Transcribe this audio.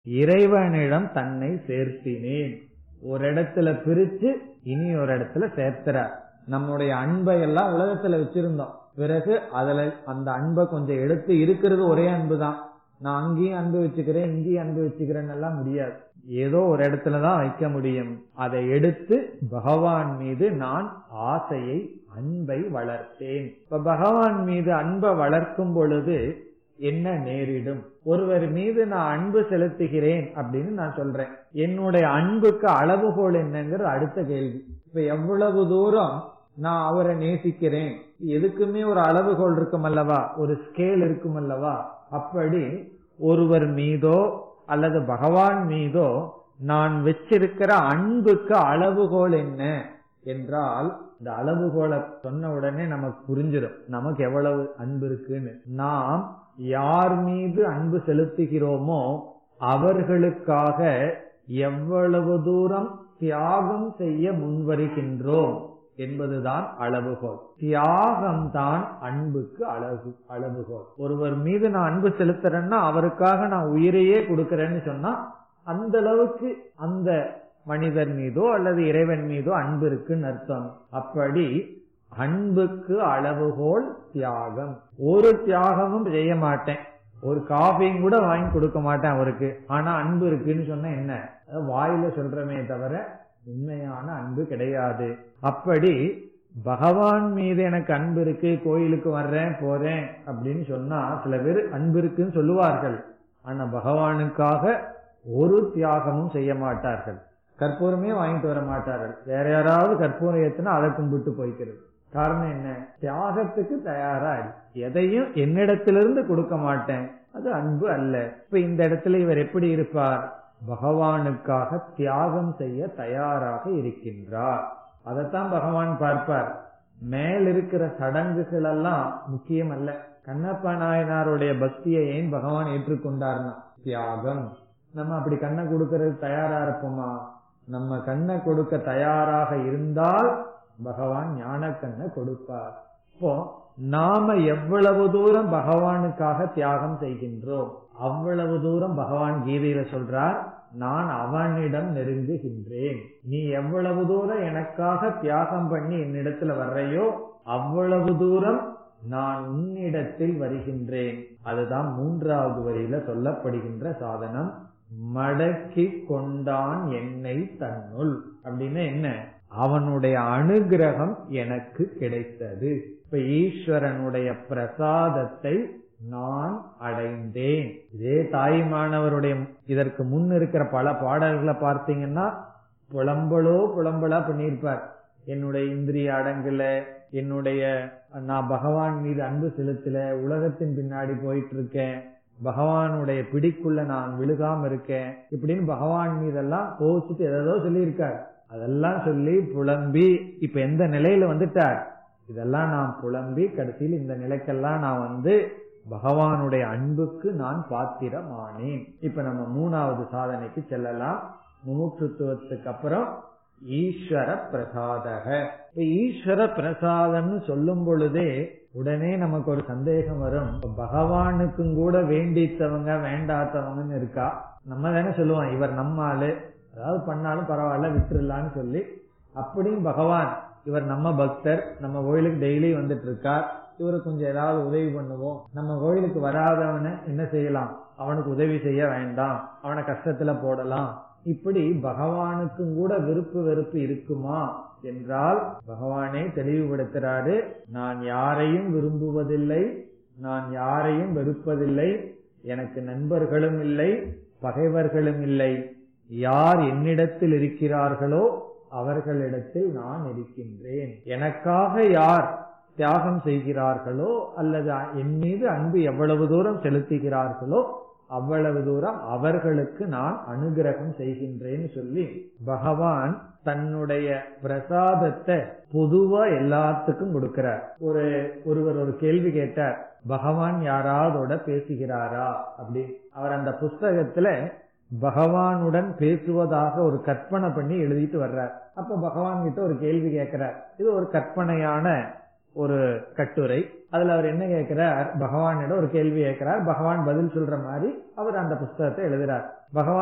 இறைவனிடம் தன்னை சேர்த்தினேன் ஒரு இடத்துல பிரிச்சு இனி ஒரு இடத்துல சேர்த்துறார் நம்முடைய அன்பை எல்லாம் உலகத்துல வச்சிருந்தோம் பிறகு அதுல அந்த அன்பை கொஞ்சம் எடுத்து இருக்கிறது ஒரே அன்பு தான் நான் அங்கேயும் அன்பு வச்சுக்கிறேன் இங்கேயும் அன்பு வச்சுக்கிறேன்னு எல்லாம் முடியாது ஏதோ ஒரு இடத்துலதான் வைக்க முடியும் அதை எடுத்து பகவான் மீது நான் ஆசையை அன்பை வளர்த்தேன் இப்ப பகவான் மீது அன்பை வளர்க்கும் பொழுது என்ன நேரிடும் ஒருவர் மீது நான் அன்பு செலுத்துகிறேன் அப்படின்னு நான் சொல்றேன் என்னுடைய அன்புக்கு அளவுகோல் என்னங்கிறது அடுத்த கேள்வி இப்ப எவ்வளவு தூரம் நான் அவரை நேசிக்கிறேன் எதுக்குமே ஒரு அளவுகோல் இருக்கும் அல்லவா ஒரு ஸ்கேல் இருக்கும் அல்லவா அப்படி ஒருவர் மீதோ அல்லது பகவான் மீதோ நான் வச்சிருக்கிற அன்புக்கு அளவுகோல் என்ன என்றால் இந்த அளவுகோலை சொன்ன உடனே நமக்கு புரிஞ்சிடும் நமக்கு எவ்வளவு அன்பு இருக்குன்னு நாம் யார் மீது அன்பு செலுத்துகிறோமோ அவர்களுக்காக எவ்வளவு தூரம் தியாகம் செய்ய முன்வருகின்றோம் என்பதுதான் அளவுகோல் தியாகம் தான் அன்புக்கு அளவு அளவுகோல் ஒருவர் மீது நான் அன்பு செலுத்துறேன்னா அவருக்காக நான் உயிரையே கொடுக்கறேன்னு சொன்னா அந்த அளவுக்கு அந்த மனிதர் மீதோ அல்லது இறைவன் மீதோ அன்பு இருக்குன்னு அர்த்தம் அப்படி அன்புக்கு அளவுகோல் தியாகம் ஒரு தியாகமும் செய்ய மாட்டேன் ஒரு காஃபியும் கூட வாங்கி கொடுக்க மாட்டேன் அவருக்கு ஆனா அன்பு இருக்குன்னு சொன்ன என்ன வாயில சொல்றமே தவிர உண்மையான அன்பு கிடையாது அப்படி பகவான் மீது எனக்கு அன்பு இருக்கு கோயிலுக்கு வர்றேன் போறேன் அப்படின்னு சொன்னா சில பேர் அன்பு இருக்குன்னு சொல்லுவார்கள் ஆனா பகவானுக்காக ஒரு தியாகமும் செய்ய மாட்டார்கள் கற்பூரமே வாங்கிட்டு வர மாட்டார்கள் வேற யாராவது கற்பூரம் ஏத்துனா அதை கும்பிட்டு போய்க்கிறது காரணம் என்ன தியாகத்துக்கு தயாரா எதையும் என்னிடத்திலிருந்து கொடுக்க மாட்டேன் அது அன்பு அல்ல இப்ப இந்த இடத்துல இவர் எப்படி இருப்பார் பகவானுக்காக தியாகம் செய்ய தயாராக இருக்கின்றார் அதைத்தான் பகவான் பார்ப்பார் மேல் இருக்கிற சடங்குகள் எல்லாம் முக்கியம் அல்ல கண்ணப்ப நாயனாருடைய பக்தியை ஏன் பகவான் ஏற்றுக்கொண்டார்னா தியாகம் நம்ம அப்படி கண்ணை கொடுக்கறது தயாரா இருப்போமா நம்ம கண்ணை கொடுக்க தயாராக இருந்தால் பகவான் ஞான கண்ணை கொடுப்பார் இப்போ நாம எவ்வளவு தூரம் பகவானுக்காக தியாகம் செய்கின்றோம் அவ்வளவு தூரம் பகவான் கீதையில சொல்றார் நான் அவனிடம் நெருங்குகின்றேன் நீ எவ்வளவு தூரம் எனக்காக தியாகம் பண்ணி என்னிடத்துல வர்றையோ அவ்வளவு தூரம் நான் உன்னிடத்தில் வருகின்றேன் அதுதான் மூன்றாவது வரியில சொல்லப்படுகின்ற சாதனம் மடக்கி கொண்டான் என்னை தன்னுள் அப்படின்னு என்ன அவனுடைய அனுகிரகம் எனக்கு கிடைத்தது இப்ப ஈஸ்வரனுடைய பிரசாதத்தை நான் அடைந்தேன் இதே தாய்மானவருடைய இதற்கு முன் இருக்கிற பல பாடல்களை பார்த்தீங்கன்னா புலம்பலோ புலம்பலா பண்ணியிருப்பார் என்னுடைய இந்திரிய அடங்குல என்னுடைய நான் பகவான் மீது அன்பு செலுத்தல உலகத்தின் பின்னாடி போயிட்டு இருக்கேன் பகவானுடைய பிடிக்குள்ள நான் விழுகாம இருக்கேன் இப்படின்னு பகவான் மீதெல்லாம் கோவிச்சுட்டு ஏதோ சொல்லியிருக்கார் அதெல்லாம் சொல்லி புலம்பி இப்ப எந்த நிலையில வந்துட்டார் இதெல்லாம் நான் புலம்பி கடைசியில் இந்த நிலைக்கெல்லாம் நான் வந்து பகவானுடைய அன்புக்கு நான் பாத்திரமானேன் இப்ப நம்ம மூணாவது சாதனைக்கு செல்லலாம் முமுட்சுத்துவத்துக்கு அப்புறம் ஈஸ்வர பிரசாதக இப்ப ஈஸ்வர பிரசாதம்னு சொல்லும் பொழுதே உடனே நமக்கு ஒரு சந்தேகம் வரும் பகவானுக்கும் கூட வேண்டித்தவங்க வேண்டாத்தவங்கன்னு இருக்கா நம்ம தானே சொல்லுவோம் இவர் நம்மாளு அதாவது பண்ணாலும் பரவாயில்ல விட்டுருலான்னு சொல்லி அப்படியும் பகவான் இவர் நம்ம பக்தர் நம்ம கோயிலுக்கு டெய்லி வந்துட்டு இருக்கார் இவருக்கு கொஞ்சம் ஏதாவது உதவி பண்ணுவோம் நம்ம கோயிலுக்கு வராதவனை என்ன செய்யலாம் அவனுக்கு உதவி செய்ய வேண்டாம் அவனை கஷ்டத்துல போடலாம் இப்படி பகவானுக்கும் கூட விருப்பு வெறுப்பு இருக்குமா என்றால் பகவானே தெளிவுபடுத்துறாரு நான் யாரையும் விரும்புவதில்லை நான் யாரையும் வெறுப்பதில்லை எனக்கு நண்பர்களும் இல்லை பகைவர்களும் இல்லை யார் என்னிடத்தில் இருக்கிறார்களோ அவர்களிடத்தில் நான் இருக்கின்றேன் எனக்காக யார் தியாகம் செய்கிறார்களோ அல்லது என் மீது அன்பு எவ்வளவு தூரம் செலுத்துகிறார்களோ அவ்வளவு தூரம் அவர்களுக்கு நான் அனுகிரகம் செய்கின்றேன்னு சொல்லி பகவான் தன்னுடைய பிரசாதத்தை பொதுவா எல்லாத்துக்கும் கொடுக்கிறார் ஒரு ஒருவர் ஒரு கேள்வி கேட்டார் பகவான் யாராவதோட பேசுகிறாரா அப்படி அவர் அந்த புஸ்தகத்துல பகவானுடன் பேசுவதாக ஒரு கற்பனை பண்ணி எழுதிட்டு வர்றார் அப்ப பகவான் கிட்ட ஒரு கேள்வி கேட்கிறார் இது ஒரு கற்பனையான ஒரு கட்டுரை அதுல அவர் என்ன கேட்கிறார் பகவானிடம் ஒரு கேள்வி கேட்கிறார் பகவான் பதில் சொல்ற மாதிரி அவர் அந்த புஸ்தகத்தை எழுதுறார் பகவான்